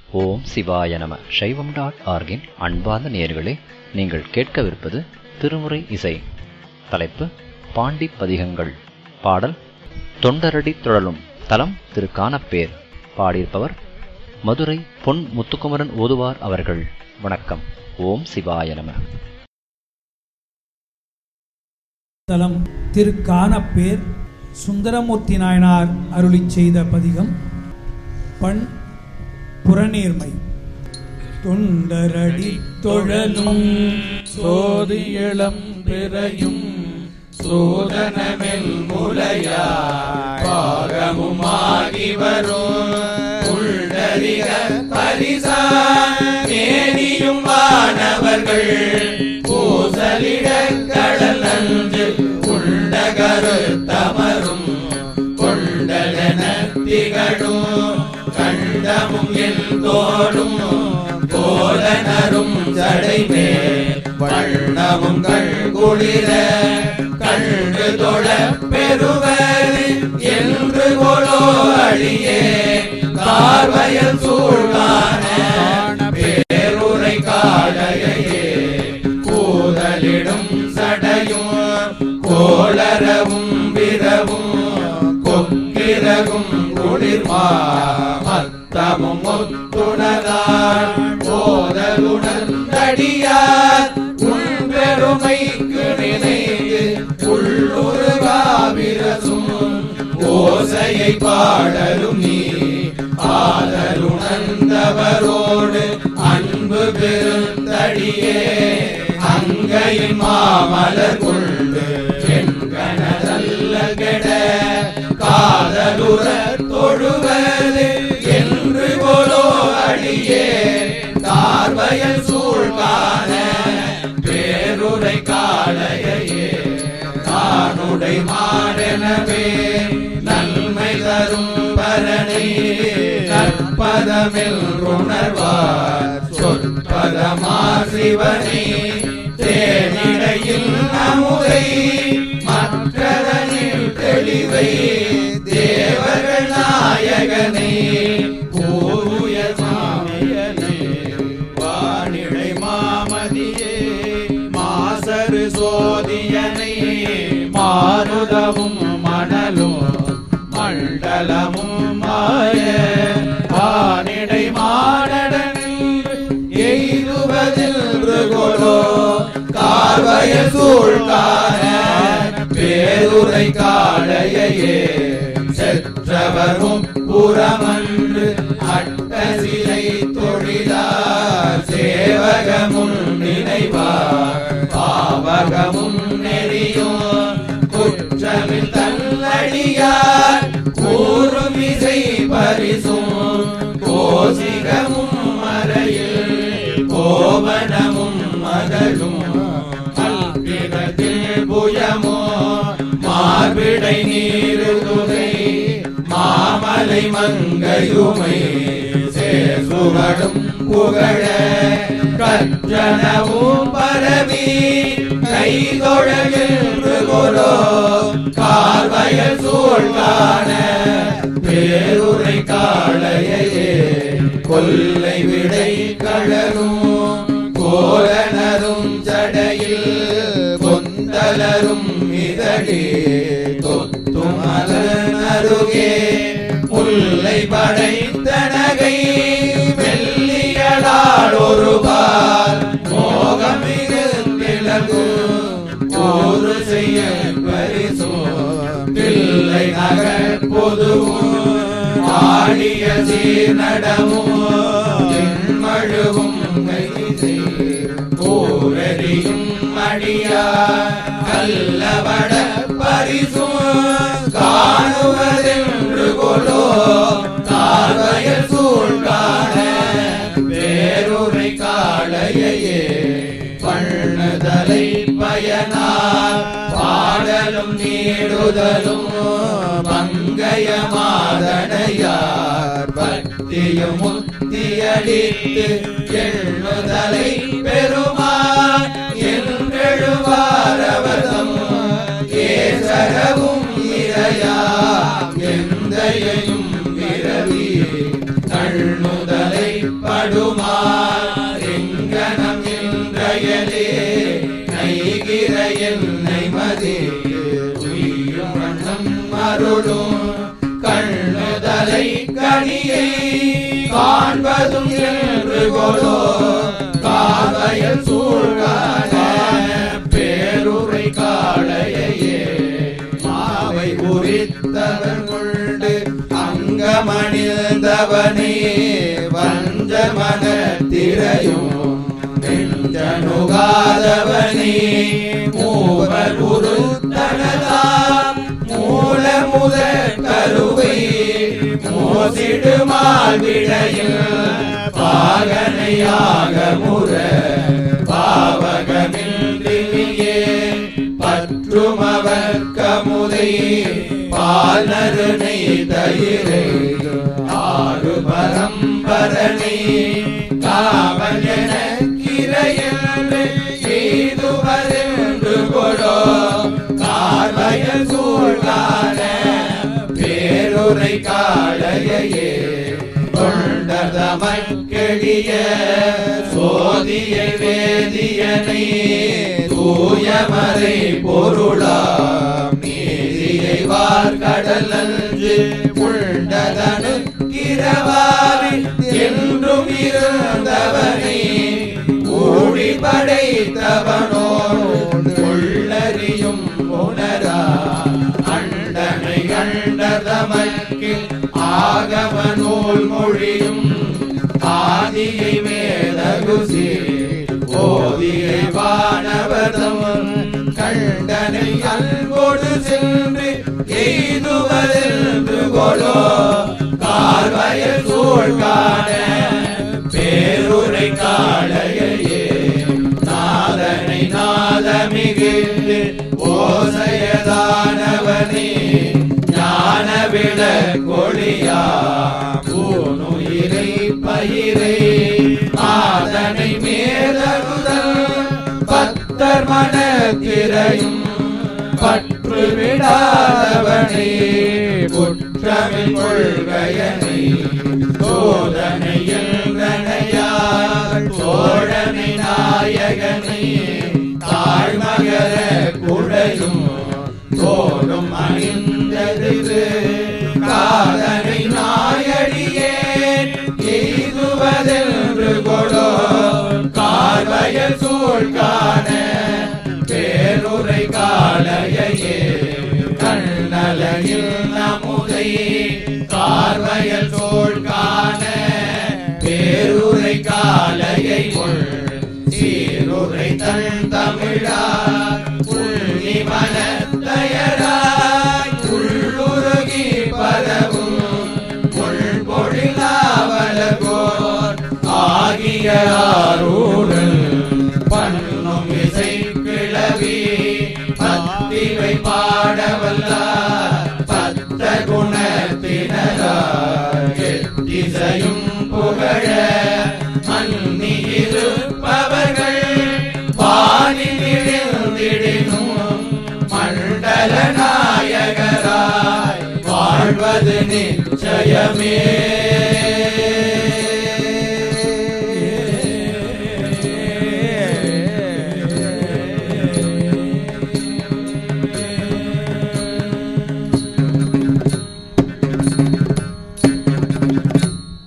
ஓம் சிவாய நம சைவம் டாட் ஆர்கின் அன்பார்ந்த நேயர்களே நீங்கள் கேட்கவிருப்பது திருமுறை இசை தலைப்பு பாண்டி பதிகங்கள் பாடல் தொண்டரடி துழலும் தலம் திரு கானப்பேர் பாடியிருப்பவர் மதுரை பொன் முத்துக்குமரன் ஓதுவார் அவர்கள் வணக்கம் ஓம் சிவாய நம தலம் திரு கானப்பேர் சுந்தரமூர்த்தி நாயனார் அருளிச் செய்த பதிகம் பண் புறநீர்மை தொண்டரடி தொழலும் சோதியிளம் பிறையும் சோதனமெல் முலையாய் பாகமுமாகி வரும் உள்ளறிக பரிசான் மேனியும் வானவர்கள் பூசலிட கடல் நன்று உண்ட கருத்தமரும் கொண்டலென திகழும் கண்டமும் என் தோடும் கோலனரும் ஜடைமேல் வண்ணமும் கண் குளிர கண்டு தொழ பெறுவது என்று கொலோ அழியே கார்வயல் சூழ்கான பேருரை காடையே கூதலிடும் சடையும் கோளரவும் விரவும் கொக்கிரகும் குளிர்மா மத்தமும் ஒத்துணரால் போதலுணர்ந்தடியார் உள் பெருமைக்கு நினைந்து உள்ளுருகாவிரசும் ஓசையை பாடலும் நீ ஆதலுணர்ந்தவரோடு அன்பு பெருந்தடியே அங்கையின் மாமலர் கொண்டு எண்கணதல்ல கெட காதலுற தொழுவது என்று போலோ அடியே கார்வயல் சூழ்கான பேருரை காளையே தானுடை மாடெனவே நன்மை தரும் பரணி நற்பதமில் உணர்வார் சொற்பதமா சிவனே தேனிடையில் அமுதை மற்றதனில் தெளிவை தேவர்கள் நாயகனே பூய மாமையனே வானிடை மாமதியே மாசரு சோதியனை மாருதமும் மணலும் மண்டலமும் மாய ஆனிடை மாடனில் எய்துவதில் கொலோ கார்வய சூழ்கான பேருரை காளையே செற்றவரும் புறமன்று அட்ட சிலை தொழிலார் சேவகமும் நினைவார் பாவகமும் நெறியும் குற்றமில் தன்னடியார் கூறும் இசை பரிசும் கோசிகமும் மறையில் கோவனமும் மதலும் கல்விடத்தில் புயமோ மார்பிடை நீருதுகை மாமலை மங்கையுமை சேசுகடும் புகழ கற்றனவும் பரவி கைதொழகின்று கொலோ கார்வயல் சூழ்கான பேருரை காளையே கொல்லை விடை கழலும் கோலனரும் ஜடையில் கொந்தலரும் இதழே தொத்துமலருகே முல்லை படைத்தனகை மெல்லியலால் ஒரு பால் மோகமிகு விலகும் ஒரு செய்ய பரிசும் பிள்ளை நகர் பொதுவும் ஆடிய சீர்நடமும் மழுவும் போரறியும் மடியா கல்லவட பரிசும் காணுவதென்று கொலோ கார்வயல் சூழ்கான பேருரை காளையே பண்ணுதலை பயனார் பாடலும் நீடுதலும் பங்கய மாதனையார் பக்தியும் முத்தியடித்து எண்ணுதலை பெருமான் என்றெழுவாரவதம் ஏசரவும் இறையா எந்தையையும் விரவி கண்ணுதலை அருளும் கண்ணுதலை கனியை காண்பதும் என்று கொலோ காவையல் சூழ்கான பேருரை காளையே மாவை உரித்தவன் கொண்டு அங்கமணிந்தவனே வஞ்சமன திரையும் நெஞ்சனுகாதவனே மூவர் உருத்தனதாம் மூல முத கருவை மோசிடுமால் விடையில் பாகனையாக முற பாவகமின்றியே பற்றுமவர் கமுதை பாலருணை தயிரை ஆறு பரம்பரணி காவல் என கிரையன்று செய்துவரென்று கொடோ கார்வயல் சூழ்கான பேருரை காளையே கொண்டதமக்கெளிய சோதியை வேதியனை தூயமறை பொருளாம் நீதியை வார்கடல் அன்று உண்டதனு கிரவாரி என்றும் இருந்தவனை ஊழி படைத்தவனோடு உள்ளறியும் உணரா அண்டனை கண்டதமக்கு ஆகம நூல் மொழியும் ஆதியை மேலகுசி ஓதியை வானவதம் கண்டனை அன்போடு சென்று எய்துவதென்று கொலோ கார்வயல் சூழ்கான பேருரை காளையே நாதனை நாதமிகு ஓசையதானவனே ஞான விட கொடியா பூனுயிரை பயிரை ஆதனை மேலகுதல் பத்தர் மனத்திரையும் பற்று விடாதவனே குற்றமில் கொள்கையனை சோதனை என்றனையார் சோழனை நாயகனை தாழ்மகர குழையும் தோடும் அணிந்தது காதனை நாயடியே எய்துவதென்று கொடோ கார்வயல் சூழ்கான பேருரை காளையே கண்ணலையில் நமுதை கார்வயல் சோழ்கான பேருரை காளையை உள் சீருரை தன் தமிழார் புள்ளி மனத்தயராய் உள்ளுருகி பரவும் பொழிலாவலகோர் ஆகிய ஆரூடல் பண்ணும் இசை கிளவி பத்திவை பாடவல்ல பத்த குணத்தினராய் எத்திசையும் புகழ மன்னி இருப்பவர்கள் வானில் இழிந்திடினும் மண்டல நாயகராய் வாழ்வது நிச்சயமே